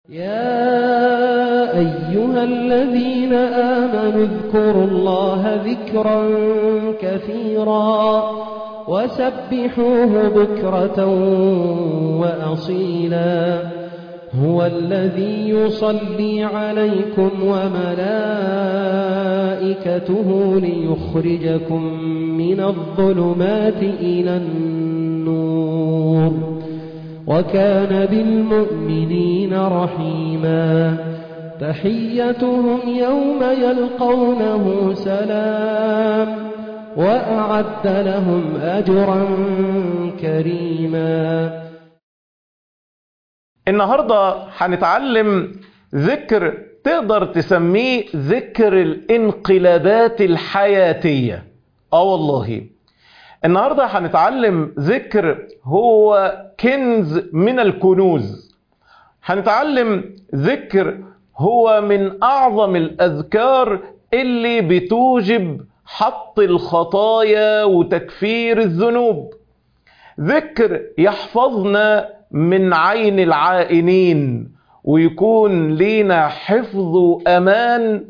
يا أيها الذين آمنوا اذكروا الله ذكرا كثيرا وسبحوه بكرة وأصيلا هو الذي يصلي عليكم وملائكته ليخرجكم من الظلمات إلى النور وكان بالمؤمنين رحيما تحيتهم يوم يلقونه سلام وأعد لهم أجرا كريما النهاردة هنتعلم ذكر تقدر تسميه ذكر الانقلابات الحياتية اه والله النهاردة هنتعلم ذكر هو كنز من الكنوز هنتعلم ذكر هو من أعظم الأذكار اللي بتوجب حط الخطايا وتكفير الذنوب ذكر يحفظنا من عين العائنين ويكون لينا حفظ وأمان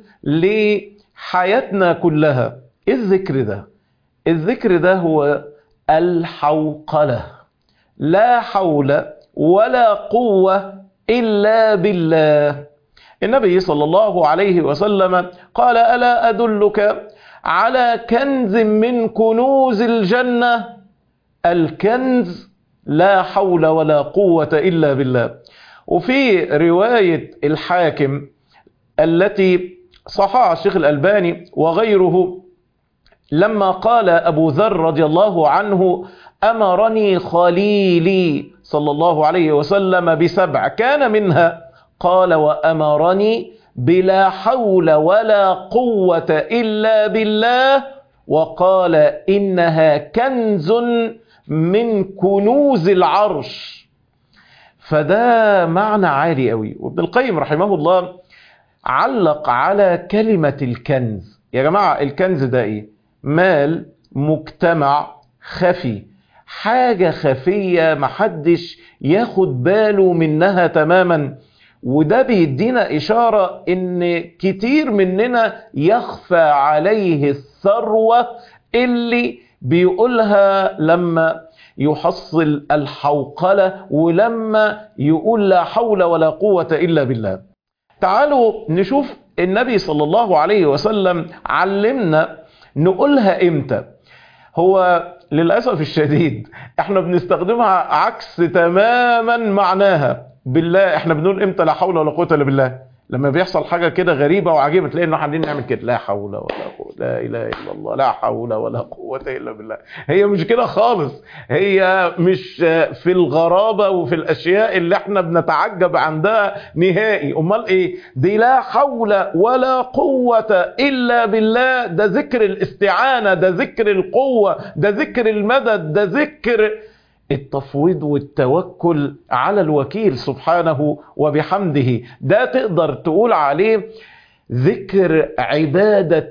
لحياتنا كلها إيه الذكر ده الذكر ده هو الحوقلة لا حول ولا قوة إلا بالله النبي صلى الله عليه وسلم قال ألا أدلك على كنز من كنوز الجنة الكنز لا حول ولا قوة إلا بالله وفي رواية الحاكم التي صححها الشيخ الألباني وغيره لما قال أبو ذر رضي الله عنه أمرني خليلي صلى الله عليه وسلم بسبع كان منها قال وأمرني بلا حول ولا قوة إلا بالله وقال إنها كنز من كنوز العرش فده معنى عالي قوي وابن القيم رحمه الله علق على كلمة الكنز يا جماعة الكنز ده ايه مال مجتمع خفي حاجة خفية محدش ياخد باله منها تماما وده بيدينا إشارة إن كتير مننا يخفى عليه الثروة اللي بيقولها لما يحصل الحوقلة ولما يقول لا حول ولا قوة إلا بالله تعالوا نشوف النبي صلى الله عليه وسلم علمنا نقولها امتى هو للأسف الشديد احنا بنستخدمها عكس تماما معناها بالله احنا بنقول امتى لا حول ولا قوة الا بالله لما بيحصل حاجة كده غريبة وعجيبة تلاقي انه حابين نعمل كده لا حول ولا قوة لا اله الا الله لا حول ولا قوة الا بالله هي مش كده خالص هي مش في الغرابة وفي الاشياء اللي احنا بنتعجب عندها نهائي امال ايه دي لا حول ولا قوة الا بالله ده ذكر الاستعانة ده ذكر القوة ده ذكر المدد ده ذكر التفويض والتوكل على الوكيل سبحانه وبحمده ده تقدر تقول عليه ذكر عبادة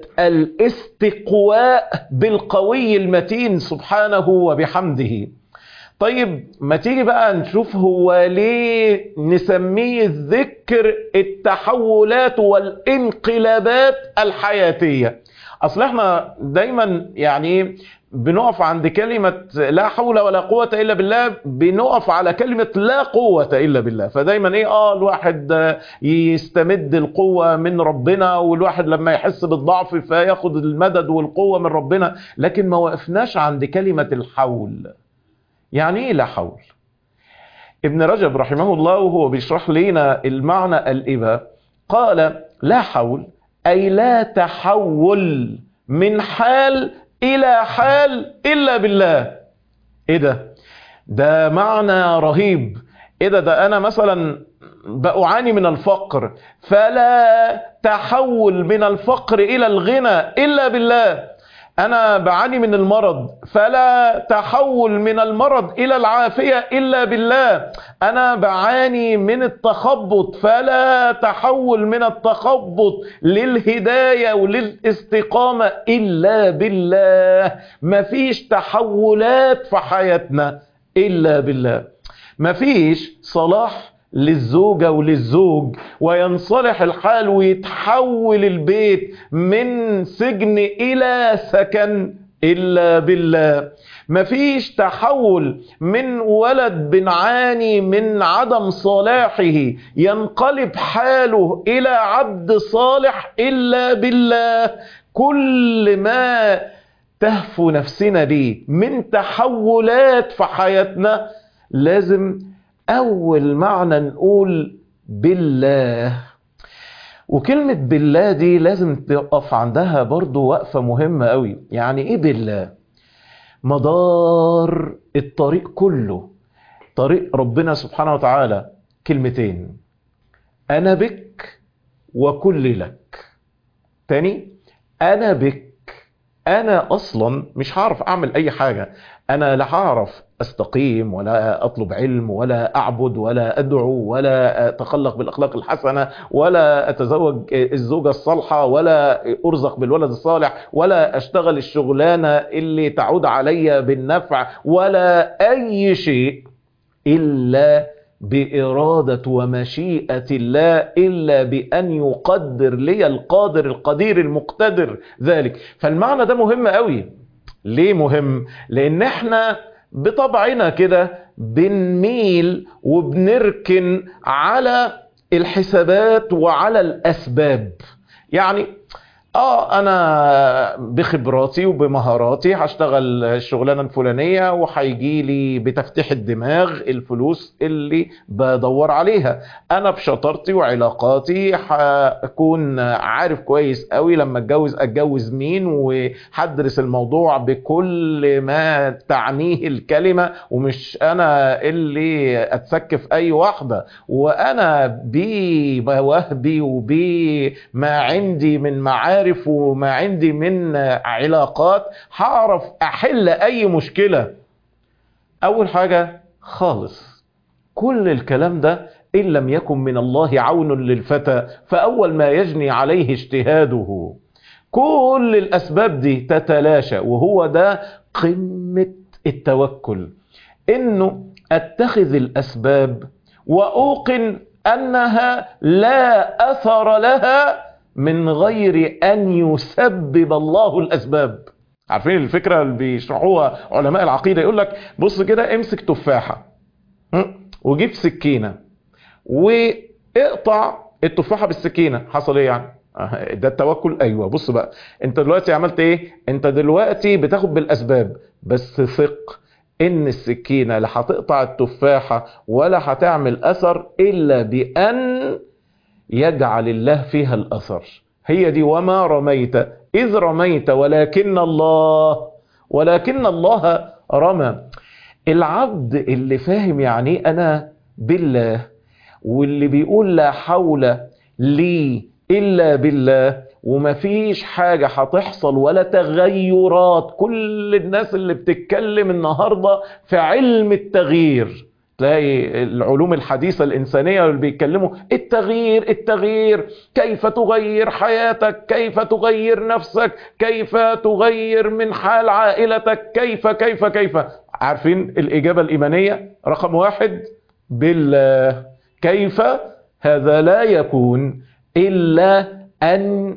الاستقواء بالقوي المتين سبحانه وبحمده طيب ما تيجي بقى نشوف هو ليه نسميه ذكر التحولات والانقلابات الحياتية اصل احنا دايما يعني بنقف عند كلمة لا حول ولا قوة إلا بالله بنقف على كلمة لا قوة إلا بالله فدايما إيه آه الواحد يستمد القوة من ربنا والواحد لما يحس بالضعف فياخد المدد والقوة من ربنا لكن ما وقفناش عند كلمة الحول يعني إيه لا حول ابن رجب رحمه الله وهو بيشرح لنا المعنى الإبا قال لا حول أي لا تحول من حال الى حال الا بالله ايه ده ده معنى رهيب ايه ده ده انا مثلا بعاني من الفقر فلا تحول من الفقر الى الغنى الا بالله انا بعاني من المرض فلا تحول من المرض الى العافية الا بالله انا بعاني من التخبط فلا تحول من التخبط للهداية وللاستقامة الا بالله مفيش تحولات في حياتنا الا بالله مفيش صلاح للزوجة وللزوج وينصلح الحال ويتحول البيت من سجن إلى سكن إلا بالله مفيش تحول من ولد بنعاني من عدم صلاحه ينقلب حاله إلى عبد صالح إلا بالله كل ما تهفو نفسنا ليه من تحولات في حياتنا لازم أول معنى نقول بالله وكلمة بالله دي لازم تقف عندها برضو وقفة مهمة قوي يعني ايه بالله مدار الطريق كله طريق ربنا سبحانه وتعالى كلمتين انا بك وكل لك تاني انا بك انا اصلا مش هعرف اعمل اي حاجة انا لا هعرف استقيم ولا اطلب علم ولا اعبد ولا ادعو ولا اتخلق بالاخلاق الحسنه ولا اتزوج الزوجه الصالحه ولا ارزق بالولد الصالح ولا اشتغل الشغلانه اللي تعود علي بالنفع ولا اي شيء الا بإرادة ومشيئة الله إلا بأن يقدر لي القادر القدير المقتدر ذلك فالمعنى ده مهم قوي ليه مهم؟ لأن احنا بطبعنا كده بنميل وبنركن على الحسابات وعلى الاسباب يعني اه انا بخبراتي وبمهاراتي هشتغل الشغلانه الفلانيه وهيجي لي بتفتيح الدماغ الفلوس اللي بدور عليها انا بشطارتي وعلاقاتي هكون عارف كويس قوي لما اتجوز اتجوز مين وهدرس الموضوع بكل ما تعنيه الكلمه ومش انا اللي اتسكف اي واحده وانا بوهبي وبما عندي من معارف عارف وما عندي من علاقات هعرف احل اي مشكلة اول حاجة خالص كل الكلام ده ان لم يكن من الله عون للفتى فاول ما يجني عليه اجتهاده كل الاسباب دي تتلاشى وهو ده قمة التوكل انه اتخذ الاسباب واوقن انها لا اثر لها من غير ان يسبب الله الاسباب عارفين الفكره اللي بيشرحوها علماء العقيده يقول لك بص كده امسك تفاحه وجيب سكينه واقطع التفاحه بالسكينه حصل ايه يعني ده التوكل ايوه بص بقى انت دلوقتي عملت ايه انت دلوقتي بتاخد بالاسباب بس ثق ان السكينه لا هتقطع التفاحه ولا هتعمل اثر الا بان يجعل الله فيها الأثر هي دي وما رميت إذ رميت ولكن الله ولكن الله رمى العبد اللي فاهم يعني أنا بالله واللي بيقول لا حول لي إلا بالله ومفيش حاجة هتحصل ولا تغيرات كل الناس اللي بتتكلم النهاردة في علم التغيير تلاقي العلوم الحديثة الإنسانية اللي بيتكلموا التغيير التغيير كيف تغير حياتك كيف تغير نفسك كيف تغير من حال عائلتك كيف كيف كيف عارفين الإجابة الإيمانية رقم واحد بالله كيف هذا لا يكون إلا أن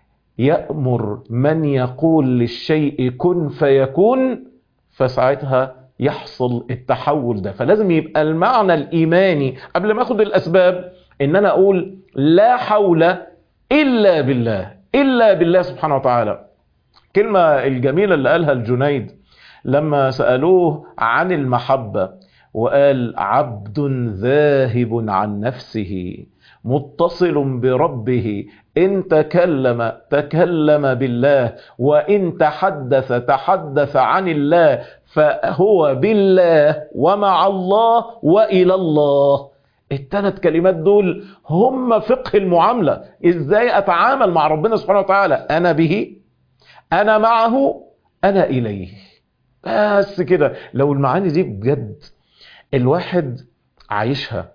يأمر من يقول للشيء كن فيكون فساعتها يحصل التحول ده فلازم يبقى المعنى الإيماني قبل ما أخد الأسباب إن أنا أقول لا حول إلا بالله إلا بالله سبحانه وتعالى كلمة الجميلة اللي قالها الجنيد لما سألوه عن المحبة وقال عبد ذاهب عن نفسه متصل بربه إن تكلم تكلم بالله وإن تحدث تحدث عن الله فهو بالله ومع الله وإلى الله الثلاث كلمات دول هم فقه المعاملة ازاي اتعامل مع ربنا سبحانه وتعالى انا به انا معه انا اليه بس كده لو المعاني دي بجد الواحد عايشها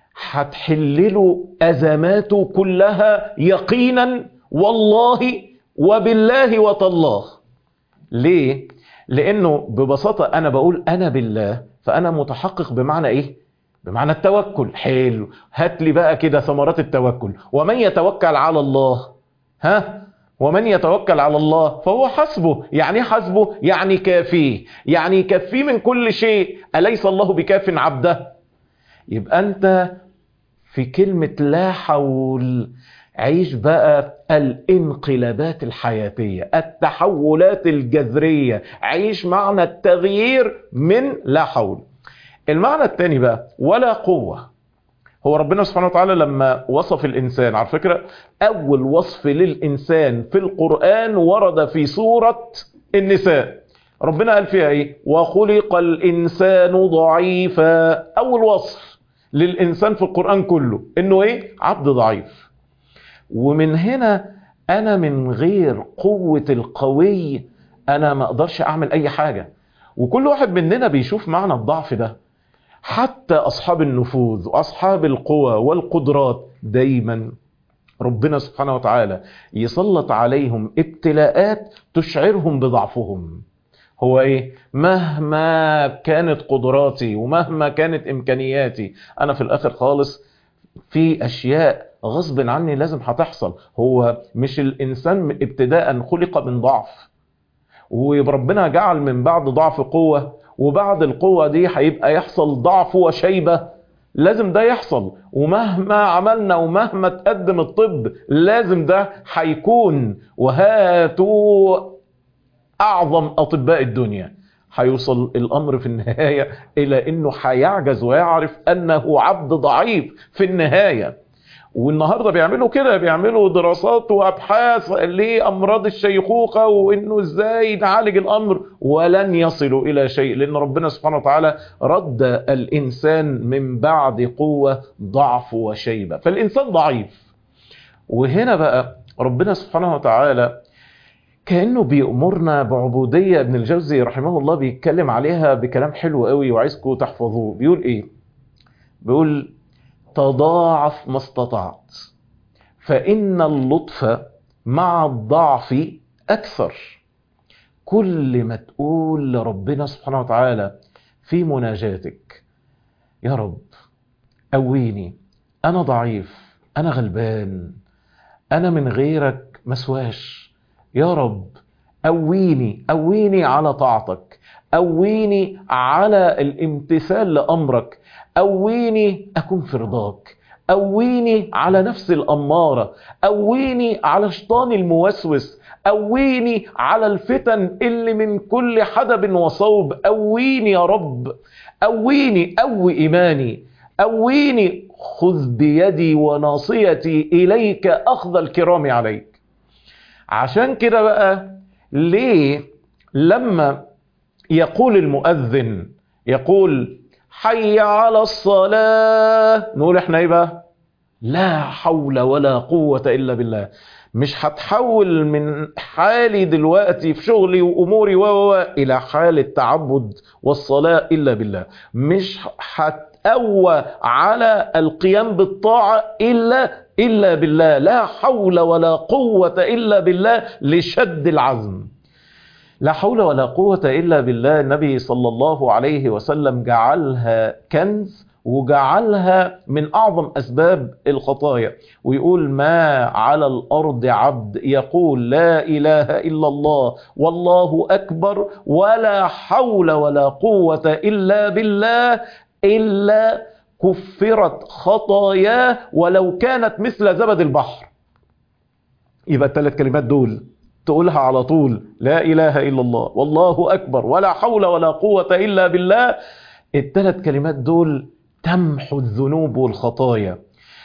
هتحلله ازماته كلها يقينا والله وبالله وتالله ليه لانه ببساطه انا بقول انا بالله فانا متحقق بمعنى ايه بمعنى التوكل حلو هات لي بقى كده ثمرات التوكل ومن يتوكل على الله ها ومن يتوكل على الله فهو حسبه يعني حسبه يعني كافيه يعني يكفيه من كل شيء أليس الله بكاف عبده يبقى أنت في كلمة لا حول عيش بقى الانقلابات الحياتية التحولات الجذرية عيش معنى التغيير من لا حول المعنى الثاني بقى ولا قوة هو ربنا سبحانه وتعالى لما وصف الإنسان على فكرة أول وصف للإنسان في القرآن ورد في سورة النساء ربنا قال فيها إيه وخلق الإنسان ضعيفا أول وصف للإنسان في القرآن كله إنه إيه عبد ضعيف ومن هنا أنا من غير قوة القوي أنا ما أقدرش أعمل أي حاجة وكل واحد مننا بيشوف معنى الضعف ده حتى أصحاب النفوذ وأصحاب القوى والقدرات دايما ربنا سبحانه وتعالى يسلط عليهم ابتلاءات تشعرهم بضعفهم هو ايه مهما كانت قدراتي ومهما كانت امكانياتي انا في الاخر خالص في اشياء غصب عني لازم هتحصل هو مش الانسان ابتداء خلق من ضعف وربنا جعل من بعد ضعف قوة وبعد القوة دي هيبقى يحصل ضعف وشيبة لازم ده يحصل ومهما عملنا ومهما تقدم الطب لازم ده هيكون وهاتوا أعظم أطباء الدنيا هيوصل الأمر في النهاية إلى أنه هيعجز ويعرف أنه عبد ضعيف في النهاية والنهارده بيعملوا كده بيعملوا دراسات وابحاث لامراض الشيخوخه وانه ازاي نعالج الامر ولن يصلوا الى شيء لان ربنا سبحانه وتعالى رد الانسان من بعد قوه ضعف وشيبه فالانسان ضعيف وهنا بقى ربنا سبحانه وتعالى كانه بيامرنا بعبوديه ابن الجوزي رحمه الله بيتكلم عليها بكلام حلو قوي وعايزكم تحفظوه بيقول ايه بيقول تضاعف ما استطعت فإن اللطف مع الضعف أكثر كل ما تقول لربنا سبحانه وتعالى في مناجاتك يا رب قويني أنا ضعيف أنا غلبان أنا من غيرك مسواش يا رب قويني قويني على طاعتك قويني على الامتثال لأمرك قويني أكون في رضاك قويني على نفس الأمارة قويني على شيطان الموسوس قويني على الفتن اللي من كل حدب وصوب قويني يا رب قويني قوي إيماني قويني خذ بيدي وناصيتي إليك أخذ الكرام عليك عشان كده بقى ليه لما يقول المؤذن يقول حي على الصلاة نقول احنا ايه بقى لا حول ولا قوة الا بالله مش هتحول من حالي دلوقتي في شغلي واموري و الى حال التعبد والصلاة الا بالله مش هتقوى على القيام بالطاعة الا الا بالله لا حول ولا قوة الا بالله لشد العزم لا حول ولا قوة إلا بالله النبي صلى الله عليه وسلم جعلها كنز وجعلها من أعظم أسباب الخطايا ويقول ما على الأرض عبد يقول لا إله إلا الله والله أكبر ولا حول ولا قوة إلا بالله إلا كفرت خطاياه ولو كانت مثل زبد البحر يبقى الثلاث كلمات دول تقولها على طول لا إله إلا الله والله أكبر ولا حول ولا قوة إلا بالله الثلاث كلمات دول تمحو الذنوب والخطايا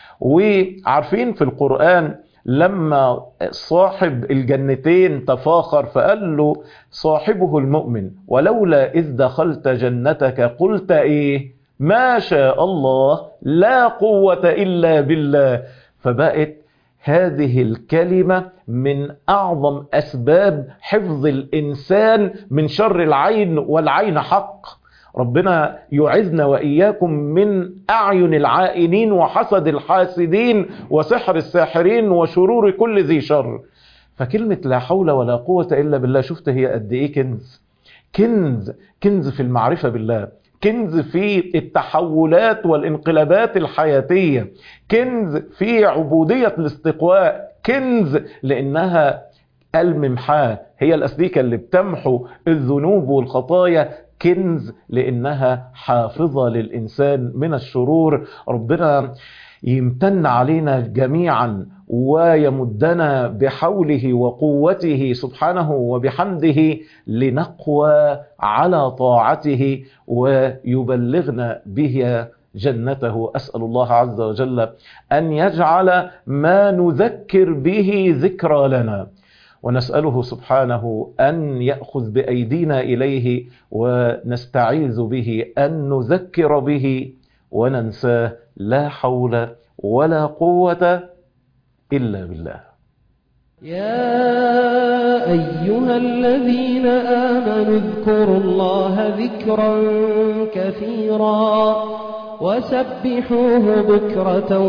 وعارفين في القرآن لما صاحب الجنتين تفاخر فقال له صاحبه المؤمن ولولا إذ دخلت جنتك قلت إيه ما شاء الله لا قوة إلا بالله فبقت هذه الكلمة من أعظم أسباب حفظ الإنسان من شر العين والعين حق ربنا يعزنا وإياكم من أعين العائنين وحسد الحاسدين وسحر الساحرين وشرور كل ذي شر فكلمة لا حول ولا قوة إلا بالله شفت هي قد إيه كنز كنز كنز في المعرفة بالله كنز في التحولات والانقلابات الحياتية كنز في عبودية الاستقواء كنز لأنها الممحاة هي الأسليكة اللي بتمحو الذنوب والخطايا كنز لأنها حافظة للإنسان من الشرور ربنا يمتن علينا جميعا ويمدنا بحوله وقوته سبحانه وبحمده لنقوى على طاعته ويبلغنا به جنته أسأل الله عز وجل أن يجعل ما نذكر به ذكرى لنا ونسأله سبحانه أن يأخذ بأيدينا إليه ونستعيذ به أن نذكر به وننساه لا حول ولا قوة إلا بالله يا أيها الذين آمنوا اذكروا الله ذكرا كثيرا وسبحوه بكرة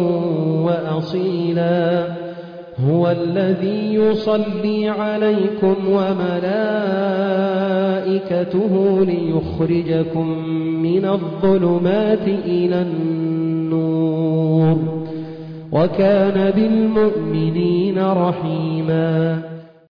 وأصيلا هو الذي يصلي عليكم وملائكته ليخرجكم من الظلمات إلى النور وكان بالمؤمنين رحيما